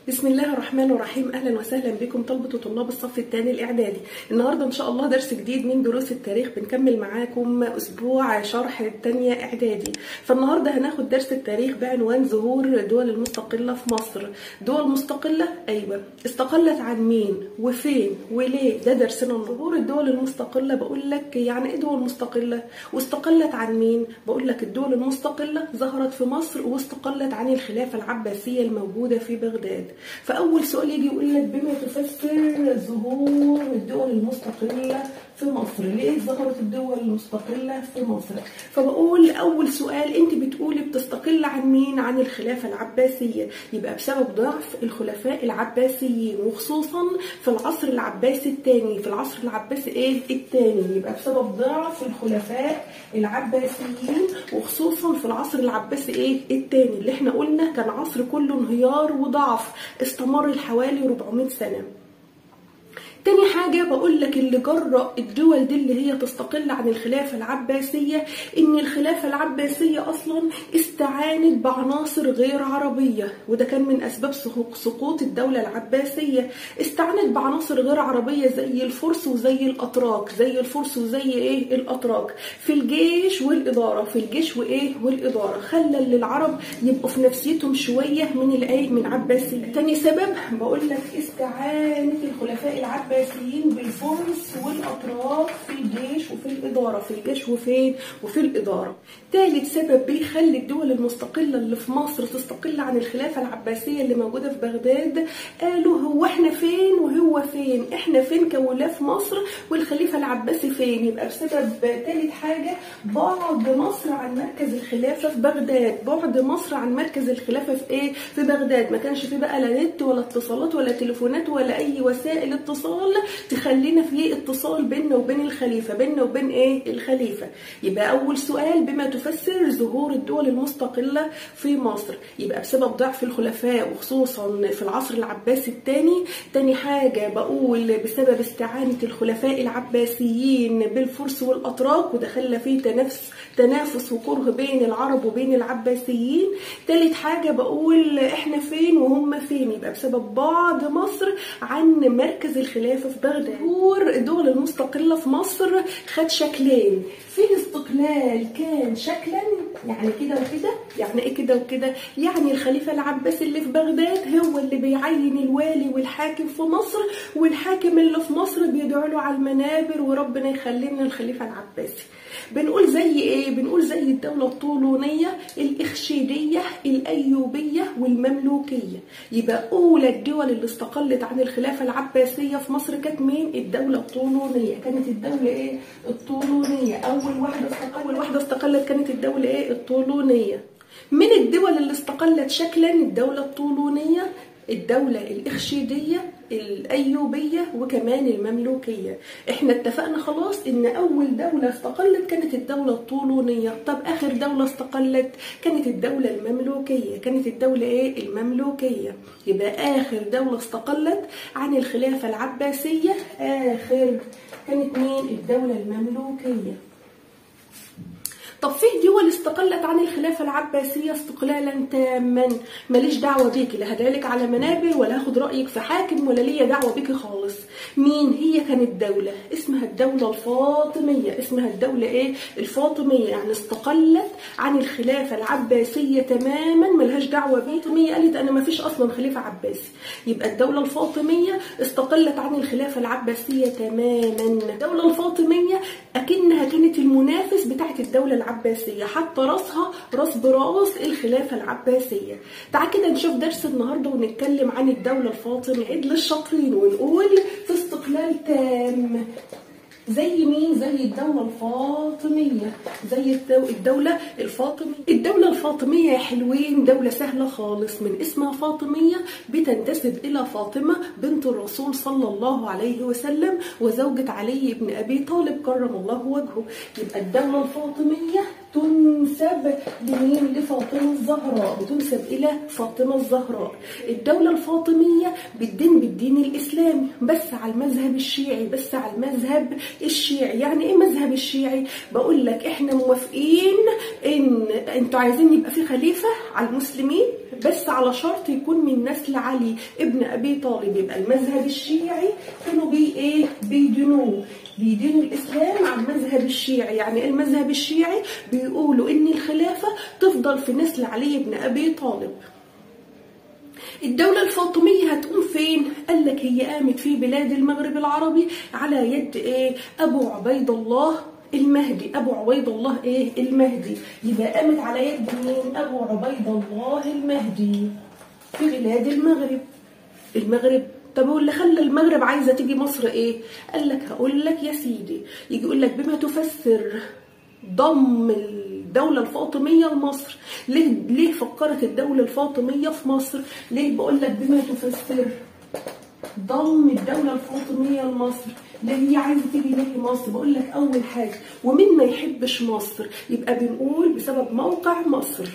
بسم الله الرحمن الرحيم اهلا وسهلا بكم طلبه وطلاب الصف الثاني الاعدادي النهارده ان شاء الله درس جديد من دروس التاريخ بنكمل معاكم اسبوع شرح الثانيه اعدادي فالنهارده هناخد درس التاريخ بعنوان ظهور الدول المستقله في مصر دول مستقله ايوه استقلت عن مين وفين وليه ده درسنا ظهور الدول المستقله بقول لك يعني ايه دول مستقله واستقلت عن مين بقول لك الدول المستقله ظهرت في مصر واستقلت عن الخلافه العباسيه الموجوده في بغداد فاول سؤال يجي يقول لك بما تفسر ظهور الدول المستقله في مصر ليه ظهرت الدول المستقله في مصر فبقول اول سؤال انت بتقولي بتستقل عن مين عن الخلافه العباسيه يبقى بسبب ضعف الخلفاء العباسيين وخصوصا في العصر العباسي الثاني في العصر العباسي ايه الثاني يبقى بسبب ضعف الخلفاء العباسيين وخصوصا في العصر العباسي ايه الثاني اللي احنا قلنا كان عصر كله انهيار وضعف استمر حوالي 400 سنه تاني حاجة بقول لك اللي جرأ الدول دي اللي هي تستقل عن الخلافة العباسية إن الخلافة العباسية أصلا استعانت بعناصر غير عربية وده كان من أسباب سقوط الدولة العباسية استعانت بعناصر غير عربية زي الفرس وزي الأتراك زي الفرس وزي إيه الأتراك في الجيش والإدارة في الجيش وإيه والإدارة خلى للعرب يبقوا في نفسيتهم شوية من الإيه من عباسية تاني سبب بقول لك استعانة الخلفاء العباسية العباسيين بالفرس والاتراك في الجيش وفي الاداره في الجيش وفين وفي الاداره ثالث سبب بيخلي الدول المستقله اللي في مصر تستقل عن الخلافه العباسيه اللي موجوده في بغداد قالوا هو احنا فين وهو فين احنا فين كولاة في مصر والخليفه العباسي فين يبقى بسبب ثالث حاجه بعد مصر عن مركز الخلافه في بغداد بعد مصر عن مركز الخلافه في ايه في بغداد ما كانش في بقى لا نت ولا اتصالات ولا تليفونات ولا اي وسائل اتصال تخلينا في اتصال بيننا وبين الخليفه بيننا وبين ايه الخليفه يبقى اول سؤال بما تفسر ظهور الدول المستقله في مصر يبقى بسبب ضعف الخلفاء وخصوصا في العصر العباسي الثاني تاني حاجه بقول بسبب استعانه الخلفاء العباسيين بالفرس والاتراك وده خلى فيه تنافس تنافس وكره بين العرب وبين العباسيين تالت حاجه بقول احنا فين وهم فين يبقى بسبب بعد مصر عن مركز الخلافه في بغداد ظهور الدول المستقلة في مصر خد شكلين في استقلال كان شكلا يعني كده وكده يعني ايه كده وكده يعني الخليفة العباسي اللي في بغداد هو اللي بيعين الوالي والحاكم في مصر والحاكم اللي في مصر بيدعو له على المنابر وربنا يخلي لنا الخليفة العباسي بنقول زي ايه بنقول زي الدولة الطولونية الإخشيدية الأيوبية والمملوكية يبقى أولى الدول اللي استقلت عن الخلافة العباسية في مصر كانت مين الدولة الطولونية كانت الدولة ايه الطولونية أول واحدة استقلت أول واحدة استقلت كانت الدولة ايه الطولونية من الدول اللي استقلت شكلا الدولة الطولونية الدولة الإخشيدية الأيوبية وكمان المملوكية احنا اتفقنا خلاص ان اول دولة استقلت كانت الدولة الطولونية طب اخر دولة استقلت كانت الدولة المملوكية كانت الدولة ايه المملوكية يبقى اخر دولة استقلت عن الخلافة العباسية اخر كانت مين الدولة المملوكية طب في دول استقلت عن الخلافة العباسية استقلالا تاما ماليش دعوة بيكي لا هدعلك على منابر ولا هاخد رأيك في حاكم ولا ليا دعوة بيكي خالص مين هي كانت دولة اسمها الدولة الفاطمية اسمها الدولة ايه الفاطمية يعني استقلت عن الخلافة العباسية تماما ملهاش دعوة بيه الفاطمية قالت انا ما فيش اصلا خليفة عباسي يبقى الدولة الفاطمية استقلت عن الخلافة العباسية تماما الدولة الفاطمية اكنها كانت المنافس بتاعت الدولة العباسية العباسية حتى راسها راس براس الخلافة العباسية تعال كده نشوف درس النهاردة ونتكلم عن الدولة الفاطمية عيد للشاطرين ونقول في استقلال تام زي مين زي الدولة الفاطمية زي الدولة الفاطمية الدولة الفاطمية يا حلوين دولة سهلة خالص من اسمها فاطمية بتنتسب إلى فاطمة بنت الرسول صلى الله عليه وسلم وزوجة علي بن أبي طالب كرم الله وجهه يبقى الدولة الفاطمية تنسب لمين لفاطمة الزهراء بتنسب إلى فاطمة الزهراء الدولة الفاطمية بالدين بالدين الإسلامي بس على المذهب الشيعي بس على المذهب الشيعي يعني ايه مذهب الشيعي بقول لك احنا موافقين ان انتوا عايزين يبقى في خليفه على المسلمين بس على شرط يكون من نسل علي ابن ابي طالب يبقى المذهب الشيعي كانوا بي ايه بيدينوه بيدينوا الاسلام على المذهب الشيعي يعني ايه المذهب الشيعي بيقولوا ان الخلافه تفضل في نسل علي بن ابي طالب الدولة الفاطمية هتقوم فين؟ قال لك هي قامت في بلاد المغرب العربي على يد ايه؟ أبو عبيد الله المهدي أبو عبيد الله ايه؟ المهدي يبقى قامت على يد مين؟ أبو عبيد الله المهدي في بلاد المغرب المغرب طب واللي خلى المغرب عايزه تيجي مصر ايه؟ قال لك هقول لك يا سيدي يجي يقول لك بما تفسر ضم الدولة الفاطمية لمصر ليه ليه فكرت الدولة الفاطمية في مصر ليه بقول لك بما تفسر ضم الدولة الفاطمية لمصر ليه هي عايزة تيجي ليه مصر بقول لك أول حاجة ومين ما يحبش مصر يبقى بنقول بسبب موقع مصر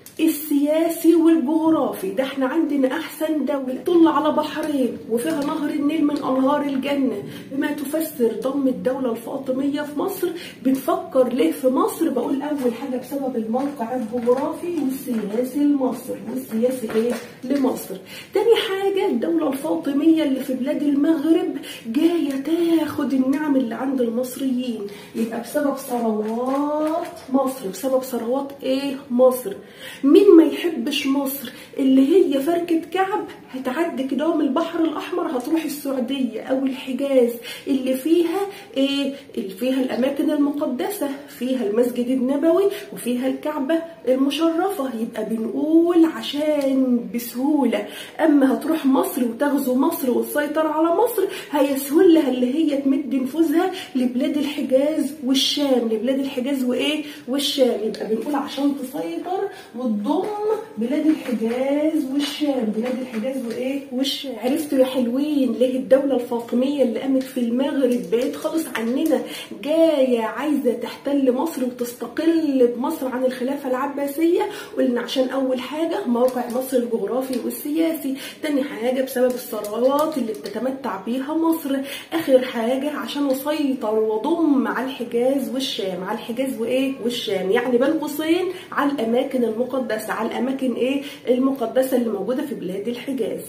السياسي والجغرافي ده احنا عندنا احسن دولة طل على بحرين وفيها نهر النيل من انهار الجنة بما تفسر ضم الدولة الفاطمية في مصر بنفكر ليه في مصر بقول اول حاجة بسبب الموقع الجغرافي والسياسي لمصر والسياسي ايه لمصر تاني حاجة الدولة الفاطمية اللي في بلاد المغرب جاية تاخد النعم اللي عند المصريين يبقى بسبب ثروات مصر بسبب ثروات ايه مصر مين ما يحبش مصر اللي هي فركة كعب هتعدي كده من البحر الأحمر هتروح السعودية أو الحجاز اللي فيها إيه اللي فيها الأماكن المقدسة فيها المسجد النبوي وفيها الكعبة المشرفة يبقى بنقول عشان بسهولة أما هتروح مصر وتغزو مصر وتسيطر على مصر هيسهل لها اللي هي تمد نفوذها لبلاد الحجاز والشام لبلاد الحجاز وإيه والشام يبقى بنقول عشان تسيطر وتضم بلاد الحجاز والشام بلاد الحجاز وايه والشام عرفتوا يا حلوين ليه الدوله الفاطميه اللي قامت في المغرب بعيد خالص عننا جايه عايزه تحتل مصر وتستقل بمصر عن الخلافه العباسيه قلنا عشان اول حاجه موقع مصر الجغرافي والسياسي تاني حاجه بسبب الثروات اللي بتتمتع بيها مصر اخر حاجه عشان اسيطر واضم على الحجاز والشام على الحجاز وايه والشام يعني بين قوسين على الاماكن المقدسه على الاماكن ايه المقدسه اللي موجوده في بلاد الحجاز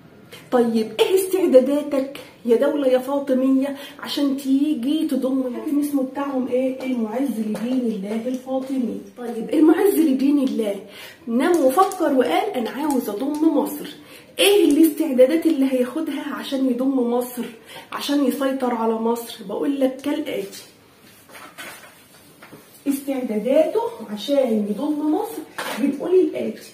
طيب ايه استعداداتك يا دولة يا فاطمية عشان تيجي تضم الحاكم اسمه بتاعهم ايه المعز لدين الله الفاطمي طيب المعز لدين الله نام وفكر وقال انا عاوز اضم مصر ايه الاستعدادات اللي هياخدها عشان يضم مصر عشان يسيطر على مصر بقول لك كالاتي استعداداته عشان يضم مصر بنقول الاتي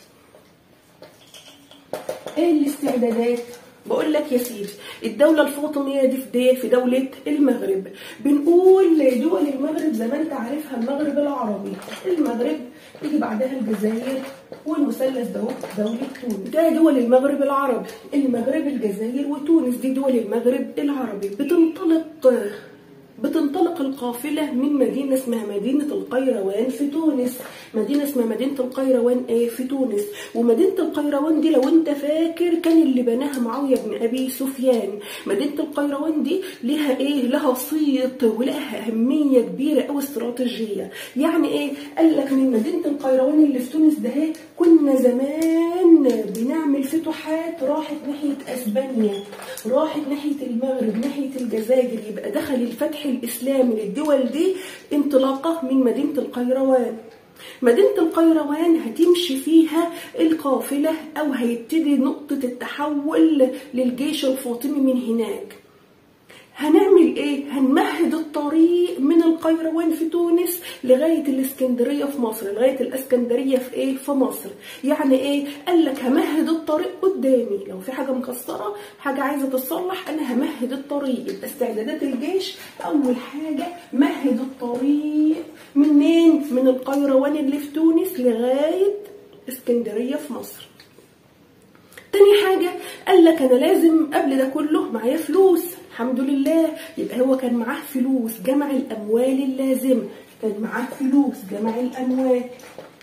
ايه الاستعدادات بقول لك يا سيدي الدولة الفاطمية دي في دي في دولة المغرب بنقول دول المغرب زي ما انت عارفها المغرب العربي المغرب تيجي بعدها الجزائر والمثلث ده دولة تونس ده دول المغرب العربي المغرب الجزائر وتونس دي دول المغرب العربي بتنطلق بتنطلق القافلة من مدينة اسمها مدينة القيروان في تونس مدينة اسمها مدينة القيروان ايه في تونس ومدينة القيروان دي لو انت فاكر كان اللي بناها معاوية بن ابي سفيان مدينة القيروان دي لها ايه لها صيت ولها اهمية كبيرة او استراتيجية يعني ايه قال لك من مدينة القيروان اللي في تونس ده كنا زمان بنعمل فتوحات راحت ناحية اسبانيا راحت ناحية المغرب ناحية الجزائر يبقى دخل الفتح الإسلامي للدول دي انطلاقة من مدينة القيروان مدينة القيروان هتمشي فيها القافلة أو هيبتدي نقطة التحول للجيش الفاطمي من هناك هنعمل ايه هنمهد الطريق من القيروان في تونس لغايه الاسكندريه في مصر لغايه الاسكندريه في ايه في مصر يعني ايه قال لك همهد الطريق قدامي لو في حاجه مكسره حاجه عايزه تتصلح انا همهد الطريق يبقى استعدادات الجيش اول حاجه مهد الطريق منين من القيروان اللي في تونس لغايه اسكندريه في مصر تاني حاجة قال لك أنا لازم قبل ده كله معايا فلوس الحمد لله يبقى هو كان معاه فلوس جمع الأموال اللازمة كان معاه فلوس جمع الأموال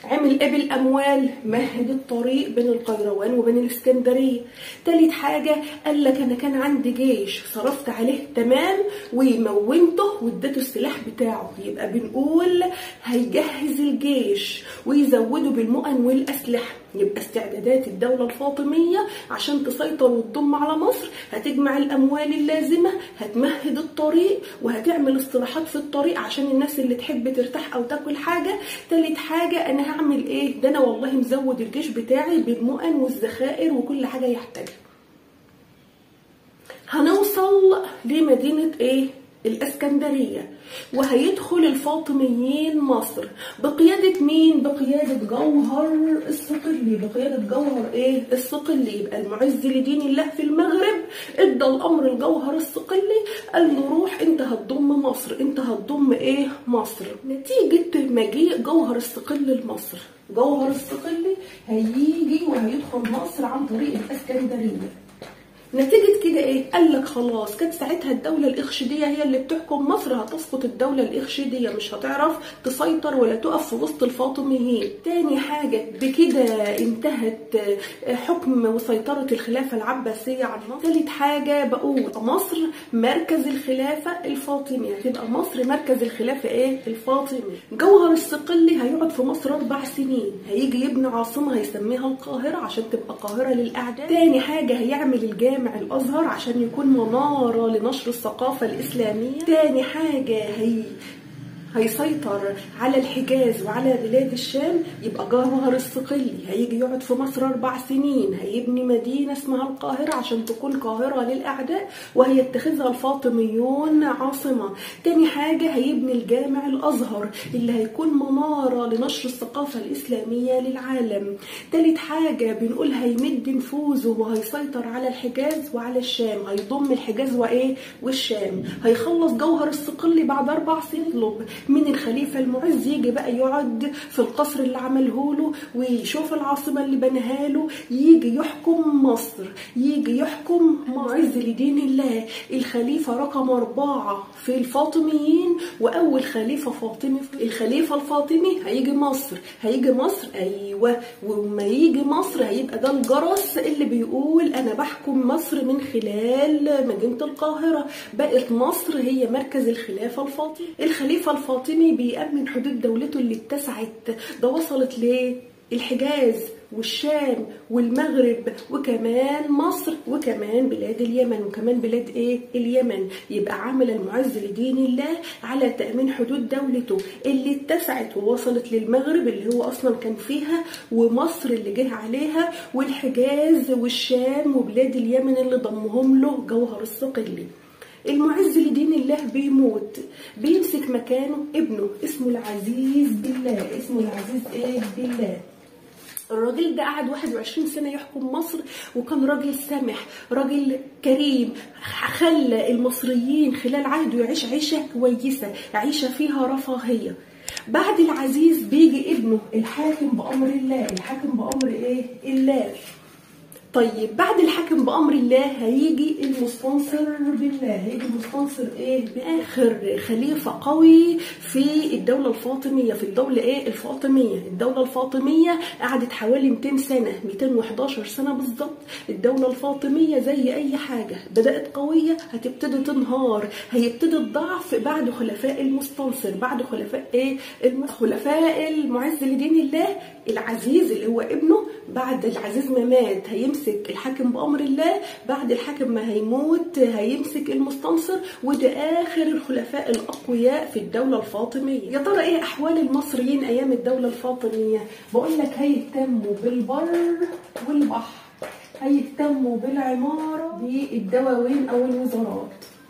عمل ايه بالاموال مهد الطريق بين القيروان وبين الاسكندريه تالت حاجه قال لك انا كان عندي جيش صرفت عليه تمام ومونته واديته السلاح بتاعه يبقى بنقول هيجهز الجيش ويزوده بالمؤن والاسلحه يبقى استعدادات الدولة الفاطمية عشان تسيطر وتضم على مصر هتجمع الأموال اللازمة هتمهد الطريق وهتعمل اصطلاحات في الطريق عشان الناس اللي تحب ترتاح أو تاكل حاجة تالت حاجة أنا هعمل إيه ده أنا والله مزود الجيش بتاعي بالمؤن والذخائر وكل حاجة يحتاجها هنوصل لمدينة إيه الاسكندريه وهيدخل الفاطميين مصر بقياده مين بقياده جوهر الصقلي بقياده جوهر ايه الصقلي يبقى المعز لدين الله في المغرب ادى الامر الجوهر الصقلي قال له روح انت هتضم مصر انت هتضم ايه مصر نتيجه مجيء جوهر الصقلي لمصر جوهر الصقلي هيجي وهيدخل مصر عن طريق الاسكندريه نتيجة كده ايه؟ قال لك خلاص كانت ساعتها الدولة الإخشيدية هي اللي بتحكم مصر هتسقط الدولة الإخشيدية مش هتعرف تسيطر ولا تقف في وسط الفاطميين. تاني حاجة بكده انتهت حكم وسيطرة الخلافة العباسية على مصر. تالت حاجة بقول مصر مركز الخلافة الفاطمي هتبقى مصر مركز الخلافة ايه؟ الفاطمي. جوهر الصقلي هيقعد في مصر أربع سنين هيجي يبني عاصمة هيسميها القاهرة عشان تبقى قاهرة للأعداء. تاني حاجة هيعمل الجامع جامع الازهر عشان يكون مناره لنشر الثقافه الاسلاميه تاني حاجه هي هيسيطر على الحجاز وعلى بلاد الشام يبقى جوهر الصقلي هيجي يقعد في مصر اربع سنين هيبني مدينه اسمها القاهره عشان تكون قاهره للاعداء وهيتخذها الفاطميون عاصمه تاني حاجه هيبني الجامع الازهر اللي هيكون مناره لنشر الثقافه الاسلاميه للعالم تالت حاجه بنقول هيمد نفوذه وهيسيطر على الحجاز وعلى الشام هيضم الحجاز وايه والشام هيخلص جوهر الصقلي بعد اربع سنين يطلب من الخليفة المعز يجي بقى يقعد في القصر اللي عمله له ويشوف العاصمة اللي بناها له يجي يحكم مصر يجي يحكم معز لدين الله الخليفة رقم أربعة في الفاطميين وأول خليفة فاطمي الخليفة الفاطمي هيجي مصر هيجي مصر أيوة وما يجي مصر هيبقى ده الجرس اللي بيقول أنا بحكم مصر من خلال مدينة القاهرة بقت مصر هي مركز الخلافة الفاطمي الخليفة الفاطمي بيأمن حدود دولته اللي اتسعت ده وصلت ليه الحجاز والشام والمغرب وكمان مصر وكمان بلاد اليمن وكمان بلاد ايه اليمن يبقى عمل المعز لدين الله على تأمين حدود دولته اللي اتسعت ووصلت للمغرب اللي هو اصلا كان فيها ومصر اللي جه عليها والحجاز والشام وبلاد اليمن اللي ضمهم له جوهر الصقلي المعز لدين الله بيموت بيمسك مكانه ابنه اسمه العزيز بالله اسمه العزيز ايه بالله الراجل ده قعد 21 سنه يحكم مصر وكان راجل سامح راجل كريم خلى المصريين خلال عهده يعيش عيشه كويسه عيشه فيها رفاهيه بعد العزيز بيجي ابنه الحاكم بامر الله الحاكم بامر ايه الله طيب بعد الحاكم بامر الله هيجي المستنصر بالله هيجي المستنصر ايه باخر خليفه قوي في الدوله الفاطميه في الدوله ايه الفاطميه الدوله الفاطميه قعدت حوالي 200 سنه 211 سنه بالظبط الدوله الفاطميه زي اي حاجه بدات قويه هتبتدي تنهار هيبتدي الضعف بعد خلفاء المستنصر بعد خلفاء ايه خلفاء المعز لدين الله العزيز اللي هو ابنه بعد العزيز ما مات هيمسك الحاكم بامر الله بعد الحاكم ما هيموت هيمسك المستنصر وده اخر الخلفاء الاقوياء في الدوله الفاطميه يا ترى ايه احوال المصريين ايام الدوله الفاطميه بقول لك هيهتموا بالبر والبحر هيهتموا بالعماره بالدواوين او الوزارات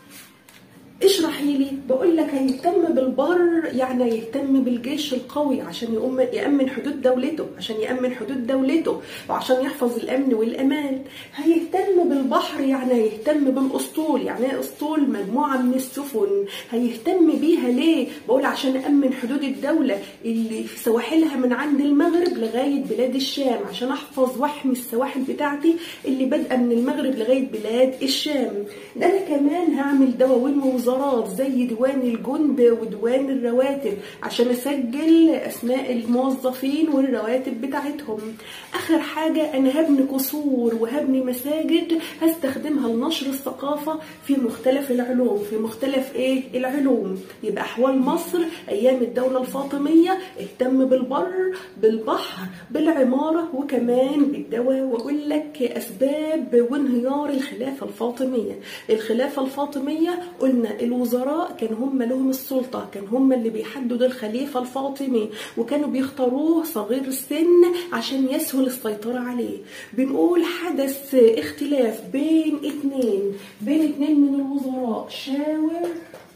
اشرحي لي بقول لك هيهتم بالبر يعني يهتم بالجيش القوي عشان يقوم يأمن حدود دولته عشان يأمن حدود دولته وعشان يحفظ الأمن والأمان هيهتم بالبحر يعني هيهتم بالأسطول يعني ايه أسطول مجموعة من السفن هيهتم بيها ليه بقول عشان أمن حدود الدولة اللي في سواحلها من عند المغرب لغاية بلاد الشام عشان أحفظ واحمي السواحل بتاعتي اللي بادئة من المغرب لغاية بلاد الشام ده أنا كمان هعمل دواوين ووزارات الوزارات زي ديوان الجند وديوان الرواتب عشان اسجل اسماء الموظفين والرواتب بتاعتهم اخر حاجه انا هبني قصور وهبني مساجد هستخدمها لنشر الثقافه في مختلف العلوم في مختلف ايه العلوم يبقى احوال مصر ايام الدوله الفاطميه اهتم بالبر بالبحر بالعماره وكمان بالدواء واقول لك اسباب وانهيار الخلافه الفاطميه الخلافه الفاطميه قلنا الوزراء كان هم لهم السلطه كان هم اللي بيحددوا الخليفه الفاطمي وكانوا بيختاروه صغير السن عشان يسهل السيطره عليه بنقول حدث اختلاف بين اتنين بين اتنين من الوزراء شاور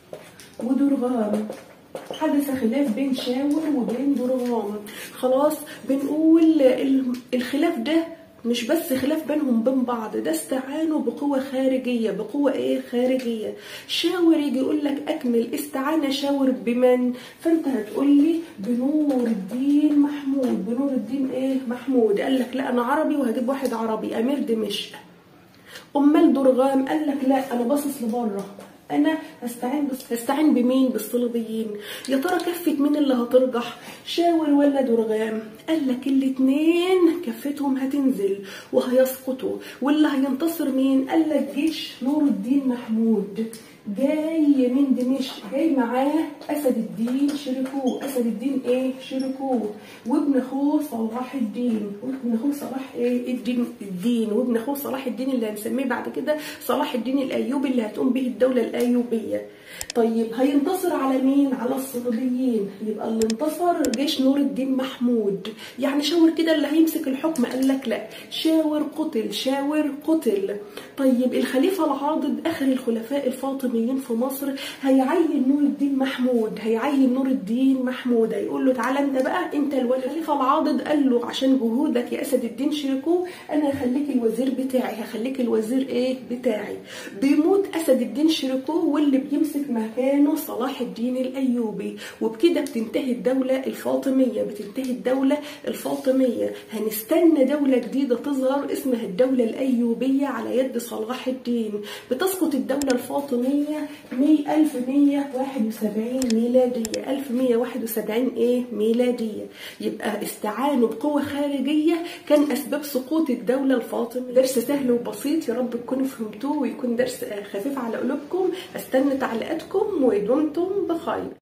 ودرغام حدث خلاف بين شاور وبين درغام خلاص بنقول الخلاف ده مش بس خلاف بينهم بين بعض ده استعانوا بقوة خارجية بقوة ايه خارجية شاور يجي يقول لك اكمل استعانة شاور بمن فانت هتقول لي بنور الدين محمود بنور الدين ايه محمود قال لك لا انا عربي وهجيب واحد عربي امير دمشق امال درغام قال لك لا انا باصص لبره انا هستعين بس هستعين بمين بالصليبيين يا ترى كفه مين اللي هترجح شاور ولا درغام قال لك الاتنين كفتهم هتنزل وهيسقطوا واللي هينتصر مين قال لك جيش نور الدين محمود جاي من دمشق جاي معاه اسد الدين شركوه اسد الدين ايه شركوه وابن اخوه صلاح الدين وابن اخوه صلاح ايه الدين الدين وابن اخوه صلاح الدين اللي هنسميه بعد كده صلاح الدين الايوبي اللي هتقوم به الدوله الايوبيه طيب هينتصر على مين على الصليبيين يبقى اللي انتصر جيش نور الدين محمود يعني شاور كده اللي هيمسك الحكم قال لك لا شاور قتل شاور قتل طيب الخليفه العاضد اخر الخلفاء الفاطميين في مصر هيعين نور الدين محمود هيعين نور الدين محمود هيقول له تعالى انت بقى انت الولي الخليفه العاضد قال له عشان جهودك يا اسد الدين شركو انا هخليك الوزير بتاعي هخليك الوزير ايه بتاعي بيموت اسد الدين شركو واللي بيمسك مكانه صلاح الدين الايوبي وبكده بتنتهي الدوله الفاطميه بتنتهي الدوله الفاطميه هنستنى دوله جديده تظهر اسمها الدوله الايوبيه على يد صلاح الدين بتسقط الدوله الفاطميه 1171 ميلاديه 1171 ايه ميلاديه يبقى استعانوا بقوه خارجيه كان اسباب سقوط الدوله الفاطميه درس سهل وبسيط يا رب تكونوا فهمتوه ويكون درس خفيف على قلوبكم استنى تعليقاتكم ودمتم بخير